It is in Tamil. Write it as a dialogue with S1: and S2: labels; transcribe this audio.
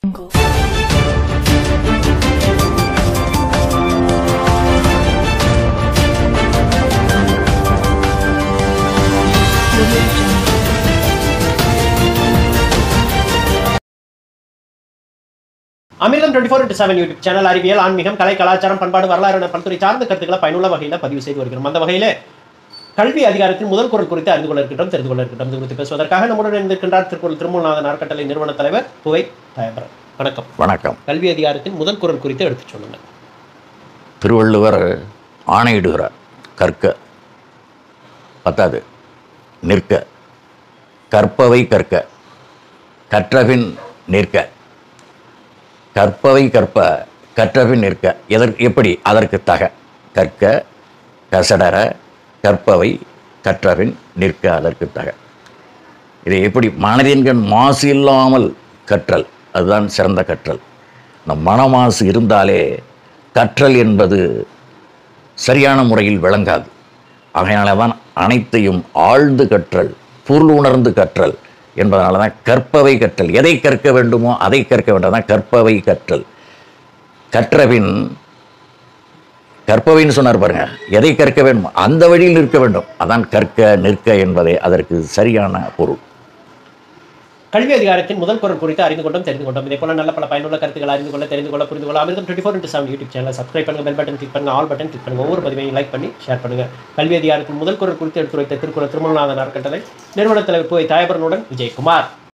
S1: அமிர்தம் twenty four into seven YouTube channel அறிவியல் ஆன்மீகம் கலை கலாச்சாரம் பண்பாடு வரலாறு என பல்துறை சார்ந்த கருத்துக்களை பயனுள்ள வகையில் பதிவு செய்து வருகிறோம் அந்த வகையில் கல்வி அதிகாரத்தின் முதல் குரல் குறித்து அறிந்து கொள்ள இருக்கின்றோம் தெரிந்து கொள்ள இருக்கின்றோம் இது குறித்து பேசுவதற்காக நம்முடன் இருந்திருக்கின்றார் திருக்குறள் திருமூலநாதன் அறக்கட்டளை நிறுவன தலைவர் புவை தயபரன் வணக்கம்
S2: வணக்கம்
S1: கல்வி அதிகாரத்தின் முதல் குரல் குறித்து எடுத்துச் சொல்லுங்க
S2: திருவள்ளுவர் ஆணையிடுகிறார் கற்க பத்தாது நிற்க கற்பவை கற்க கற்றபின் நிற்க கற்பவை கற்ப கற்றபின் நிற்க எதற்கு எப்படி அதற்கு தக கற்க கசடர கற்பவை கற்றபின் நிற்க அதற்கு தக இதை எப்படி மனதின்கண் மாசு இல்லாமல் கற்றல் அதுதான் சிறந்த கற்றல் இந்த மனமாசு இருந்தாலே கற்றல் என்பது சரியான முறையில் விளங்காது அதனால தான் அனைத்தையும் ஆழ்ந்து கற்றல் பொருள் உணர்ந்து கற்றல் என்பதனால தான் கற்பவை கற்றல் எதை கற்க வேண்டுமோ அதை கற்க வேண்டும் தான் கற்பவை கற்றல் கற்றபின் கற்பவைன்னு சொன்னார் பாருங்க எதை கற்க வேண்டுமோ அந்த வழியில் நிற்க வேண்டும் அதான் கற்க நிற்க என்பதே அதற்கு சரியான பொருள்
S1: கல்வி அதிகாரத்தின் முதல் குரல் குறித்து அறிந்து கொண்டோம் தெரிந்து கொண்டோம் இதே போல நல்ல பல பயனுள்ள கருத்துக்கள் அறிந்து கொள்ள தெரிந்து கொள்ள புரிந்து கொள்ள Amirtham twenty four into seven YouTube சேனலை சப்ஸ்கிரைப் பண்ணுங்க பெல் பட்டன் கிளிக் பண்ணுங்க ஆல் பட்டன் கிளிக் பண்ணுங்க ஒவ்வொரு பதிவையும் லைக் பண்ணி ஷேர் பண்ணுங்க கல்வி அதிகாரத்தின் முதல் குரல் குறித்து எடுத்துரைத்த திருக்குறள் திருமலநாதன் அறக்கட்டளை நிறுவன தலைவர் புவை தாயபரனுடன் விஜயகுமார்